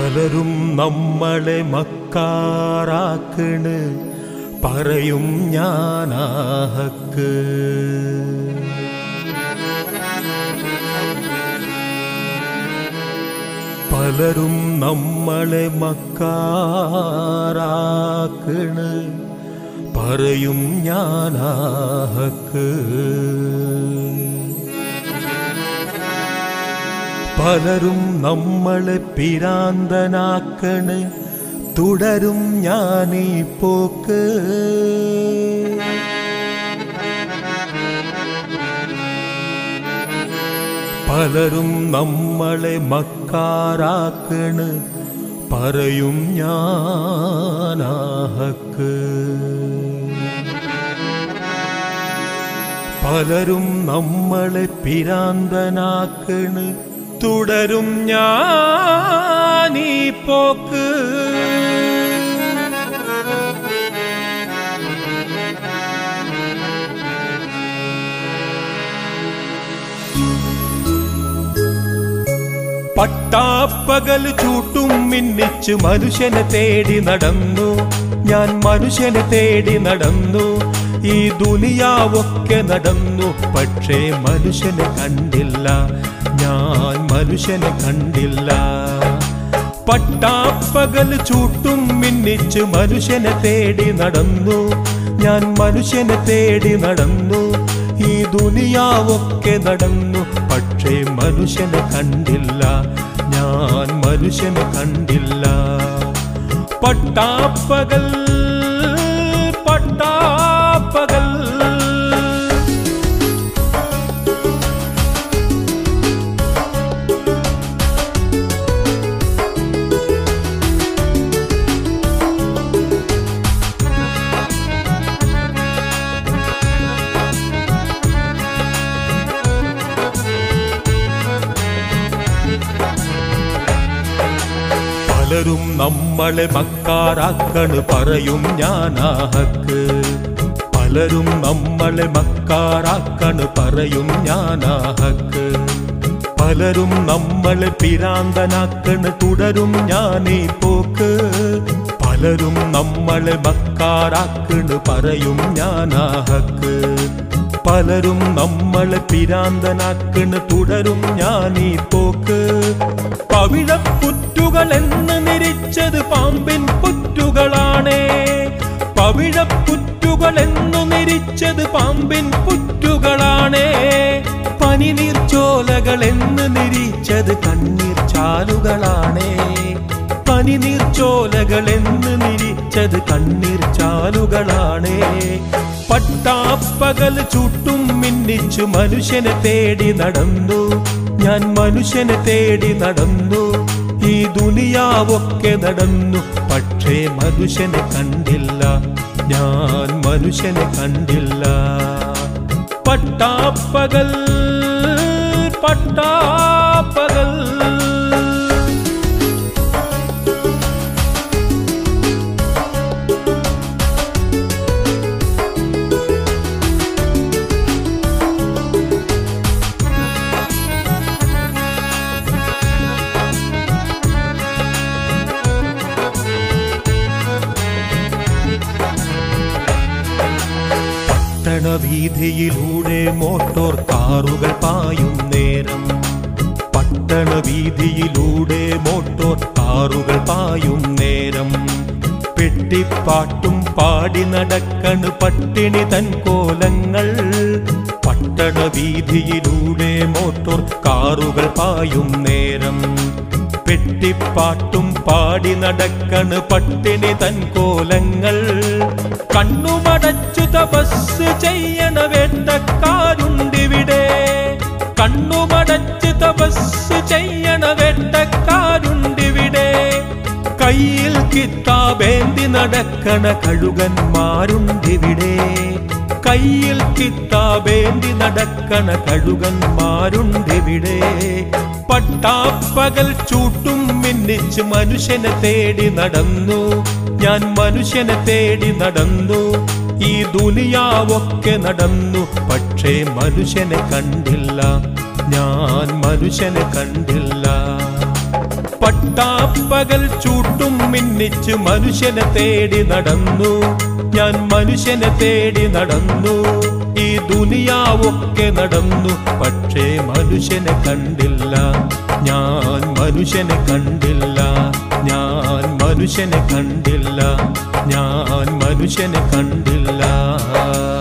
പലരും നമ്മളെ മക്കാറാക്കണ് പറയും ഞാനാഹക്ക് പലരും നമ്മളെ മക്കാറാക്കണ് പറയും ഞാനാഹക്ക് പലരും നമ്മളെ പിരാന്തനാക്കണ് തുടരും ഞാനീ പോക്ക് പലരും നമ്മളെ മക്കാറാക്കണ് പറയും ഞാനാഹക്ക് പലരും നമ്മളെ പിരാന്തനാക്കണ് തുടരും ഞാനീ പോക്ക് പട്ടാപ്പകൽ ചൂട്ടും മിന്നിച്ച് മനുഷ്യനെ തേടി നടന്നു ഞാൻ മനുഷ്യനെ തേടി നടന്നു ഈ ദുനിയാവൊക്കെ നടന്നു പക്ഷേ മനുഷ്യനെ കണ്ടില്ല ഞാൻ മനുഷ്യനെ കണ്ടില്ല പട്ടാപ്പകൽ ചൂട്ടും മിന്നിച്ച് മനുഷ്യനെ തേടി നടന്നു ഞാൻ മനുഷ്യനെ തേടി നടന്നു ഈ ദുനിയാവൊക്കെ നടന്നു പക്ഷേ മനുഷ്യനെ കണ്ടില്ല ഞാൻ മനുഷ്യനെ കണ്ടില്ല പട്ടാപ്പകൽ പട്ടാപ്പകൽ പലരും നമ്മളെ മക്കാറാക്കണ് പറയും ഞാനാഹക്ക് പലരും നമ്മളെ മക്കാറാക്കണ് പറയും ഞാനാഹക്ക് പലരും നമ്മളെ പിരാന്തനാക്കണ് തുടരും ഞാനീ പോക്ക് പലരും നമ്മളെ മക്കാറാക്കണ് പറയും ഞാനാഹക്ക് പലരും നമ്മളെ പിരാന്തനാക്കണ് തുടരും ഞാനീ പോക്ക് പവിഴപ്പുറ്റുകൾ എന്ന് നിരിച്ചത് പാമ്പിൻ പുറ്റുകളാണേ പവിഴപ്പുറ്റുകൾ എന്നു നിരിച്ചത് പാമ്പിൻ പുറ്റുകളാണേ പനിനീർ ചോലകൾ എന്ന് നിരിച്ചത് കണ്ണീർ ചാലുകളാണേ പനിനീർ ചോലകൾ എന്ന് നിരിച്ചത് കണ്ണീർ ചാലുകളാണേ പട്ടാപ്പകൽ ചുട്ടും മിന്നിച്ചു മനുഷ്യനെ തേടി നടന്നു ഞാൻ മനുഷ്യനെ തേടി നടന്നു ഈ ദുനിയാവൊക്കെ നടന്നു പക്ഷേ മനുഷ്യനെ കണ്ടില്ല ഞാൻ മനുഷ്യനെ കണ്ടില്ല പട്ടാപ്പകൽ പട്ടാപ്പകൽ പട്ടണവീതിയിലൂടെ മോട്ടോർ കാറുകൾ പായും നേരം പട്ടണവീതിയിലൂടെ മോട്ടോർ കാറുകൾ പായും നേരം പെട്ടിപ്പാട്ടും പാടി നടക്കണ് പട്ടിണി തൻ കോലങ്ങൾ പട്ടണവീതിയിലൂടെ മോട്ടോർ കാറുകൾ പായും നേരം പെട്ടിപ്പാട്ടും പാടി നടക്കണ് പട്ടിണി തൻ കോലങ്ങൾ കണ്ണുമടച്ചു തപസ് ചെയ്യണ വേട്ടക്കാരുണ്ടിവിടെ കണ്ണുമടച്ച് തപസ് ചെയ്യണ വേട്ടക്കാരുണ്ടിവിടെ കയ്യിൽ കിത്താബേന്തി നടക്കണ കഴുകന്മാരുണ്ടിവിടെ കയ്യിൽ കിത്താബേന്തി നടക്കണ കഴുകന്മാരുണ്ടിവിടെ പട്ടാപ്പകൽ ചൂട്ടും മിന്നിച്ച് മനുഷ്യനെ തേടി നടന്നു ഞാൻ മനുഷ്യനെ തേടി നടന്നു ഈ ദുനിയാവൊക്കെ നടന്നു പക്ഷേ മനുഷ്യനെ കണ്ടില്ല ഞാൻ മനുഷ്യനെ കണ്ടില്ല പട്ട പട്ടാപ്പകൽ ചൂട്ടും മിന്നിച്ച് മനുഷ്യനെ തേടി നടന്നു ഞാൻ മനുഷ്യനെ തേടി നടന്നു ഈ ദുനിയാവൊക്കെ നടന്നു പക്ഷേ മനുഷ്യനെ കണ്ടില്ല ഞാൻ മനുഷ്യനെ കണ്ടില്ല ഞാൻ മനുഷ്യനെ കണ്ടില്ല ഞാൻ മനുഷ്യനെ കണ്ടില്ല